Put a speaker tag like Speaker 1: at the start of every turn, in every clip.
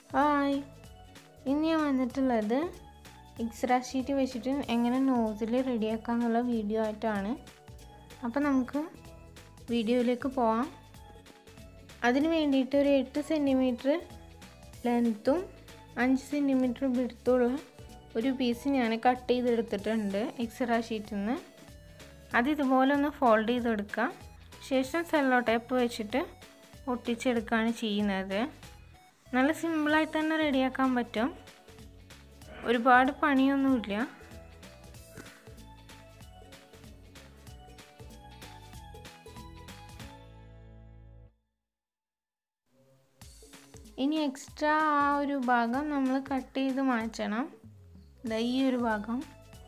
Speaker 1: hi ഇന്ന് ഞാൻ വന്നിട്ടുള്ളത് എക്സ്ട്രാ ഷീറ്റ് വെച്ചിട്ട് എങ്ങനെ നോസിൽ റെഡിയാക്കാന്നുള്ള വീഡിയോ ആയിട്ടാണ് അപ്പോൾ നമുക്ക് വീഡിയോയിലേക്ക് പോവാം അതിന് വേണ്ടിയിട്ട് ഒരു എട്ട് സെൻറ്റിമീറ്റർ ലെങ്ത്തും അഞ്ച് സെൻറ്റിമീറ്റർ വിടുത്തുള്ള ഒരു പീസ് ഞാൻ കട്ട് ചെയ്തെടുത്തിട്ടുണ്ട് എക്സ്ട്രാ ഷീറ്റിൽ നിന്ന് അത് ഇതുപോലെ ഒന്ന് ഫോൾഡ് ചെയ്തെടുക്കാം ശേഷം സെല്ലോ ടേപ്പ് വെച്ചിട്ട് ഒട്ടിച്ചെടുക്കുകയാണ് ചെയ്യുന്നത് നല്ല സിമ്പിളായിട്ട് തന്നെ റെഡിയാക്കാൻ പറ്റും ഒരുപാട് പണിയൊന്നുമില്ല ഇനി എക്സ്ട്രാ ആ ഒരു ഭാഗം നമ്മൾ കട്ട് ചെയ്ത് മാറ്റണം ഇതാ ഈ ഒരു ഭാഗം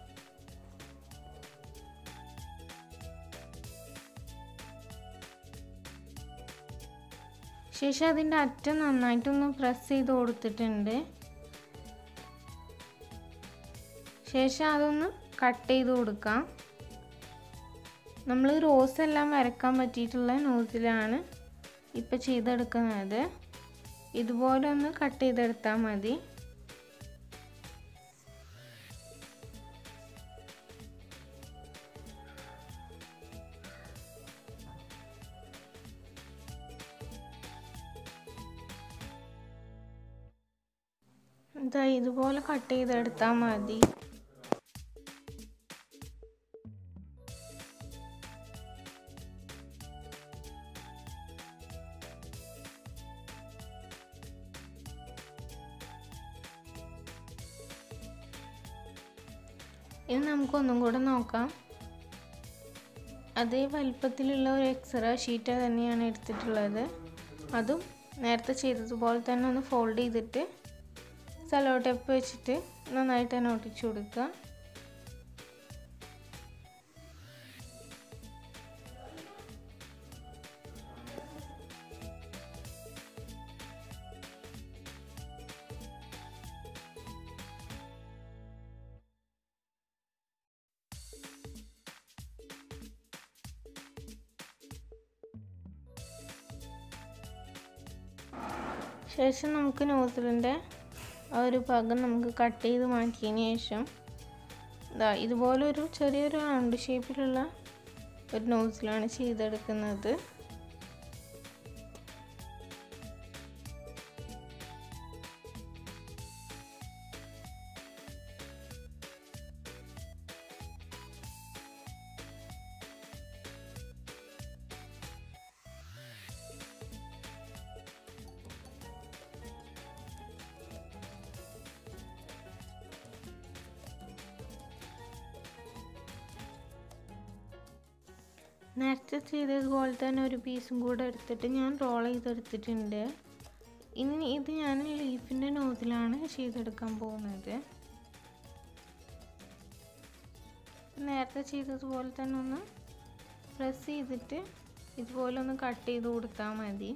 Speaker 1: ശേഷം അതിൻ്റെ അറ്റം നന്നായിട്ടൊന്ന് പ്രസ് ചെയ്ത് കൊടുത്തിട്ടുണ്ട് ശേഷം അതൊന്ന് കട്ട് ചെയ്ത് കൊടുക്കാം നമ്മൾ റോസ് എല്ലാം വരക്കാൻ പറ്റിയിട്ടുള്ള നോസിലാണ് ഇപ്പം ചെയ്തെടുക്കുന്നത് ഇതുപോലെ ഒന്ന് കട്ട് ചെയ്തെടുത്താൽ മതി ഇതാ ഇതുപോലെ കട്ട് ചെയ്തെടുത്താൽ മതി ഇനി നമുക്കൊന്നും കൂടെ നോക്കാം അതേ വലിപ്പത്തിലുള്ള ഒരു എക്സ്ട്രാ ഷീറ്റ് തന്നെയാണ് എടുത്തിട്ടുള്ളത് അതും നേരത്തെ ചെയ്തതുപോലെ തന്നെ ഒന്ന് ഫോൾഡ് ചെയ്തിട്ട് സെലോ ടേപ്പ് വെച്ചിട്ട് നന്നായിട്ട് തന്നെ ഒട്ടിച്ചു കൊടുക്കുക ശേഷം നമുക്ക് നോസിലിൻ്റെ ആ ഒരു ഭാഗം നമുക്ക് കട്ട് ചെയ്ത് മാറ്റിയതിന് ശേഷം ഇതാ ഇതുപോലൊരു ചെറിയൊരു റൗണ്ട് ഷേപ്പിലുള്ള ഒരു നോസിലാണ് ചെയ്തെടുക്കുന്നത് നേരത്തെ ചെയ്തതുപോലെ തന്നെ ഒരു പീസും കൂടെ എടുത്തിട്ട് ഞാൻ റോൾ ചെയ്തെടുത്തിട്ടുണ്ട് ഇനി ഇത് ഞാൻ ലീഫിൻ്റെ നോസിലാണ് ചെയ്തെടുക്കാൻ പോകുന്നത് നേരത്തെ ചെയ്തതുപോലെ തന്നെ ഒന്ന് പ്രസ് ചെയ്തിട്ട് ഇതുപോലെ ഒന്ന് കട്ട് ചെയ്ത് കൊടുത്താൽ മതി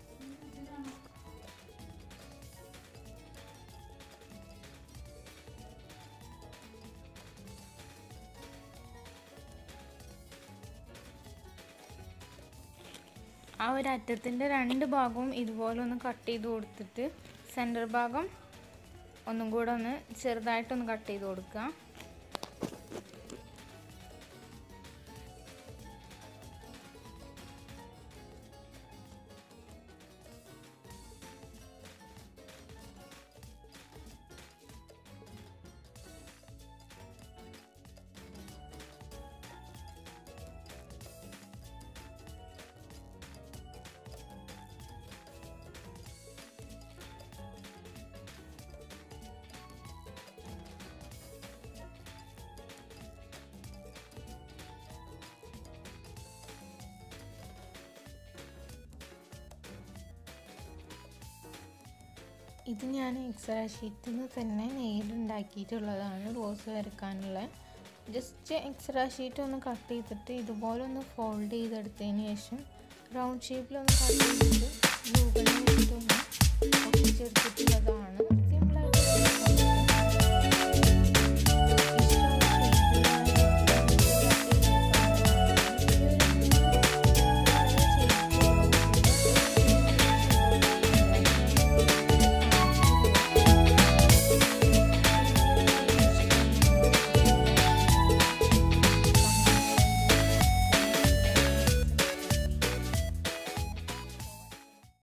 Speaker 1: ആ ഒരു അറ്റത്തിൻ്റെ രണ്ട് ഭാഗവും ഇതുപോലെ ഒന്ന് കട്ട് ചെയ്ത് കൊടുത്തിട്ട് സെൻറ്റർ ഭാഗം ഒന്നും കൂടെ ഒന്ന് ചെറുതായിട്ടൊന്ന് കട്ട് ചെയ്ത് കൊടുക്കുക ഇത് ഞാൻ എക്സ്ട്രാ ഷീറ്റിൽ നിന്ന് തന്നെ നെയ്യിലുണ്ടാക്കിയിട്ടുള്ളതാണ് റോസ് വരക്കാനുള്ള ജസ്റ്റ് എക്സ്ട്രാ ഷീറ്റ് ഒന്ന് കട്ട് ചെയ്തിട്ട് ഇതുപോലെ ഒന്ന് ഫോൾഡ് ചെയ്തെടുത്തതിന് ശേഷം റൗണ്ട് ഷേപ്പിലൊന്ന് കട്ട് ചെയ്തിട്ട് ഗ്ലൂഗണിൽ വെച്ചിട്ടൊന്ന് ഒട്ടിച്ചെടുത്തിട്ടുള്ളതാണ്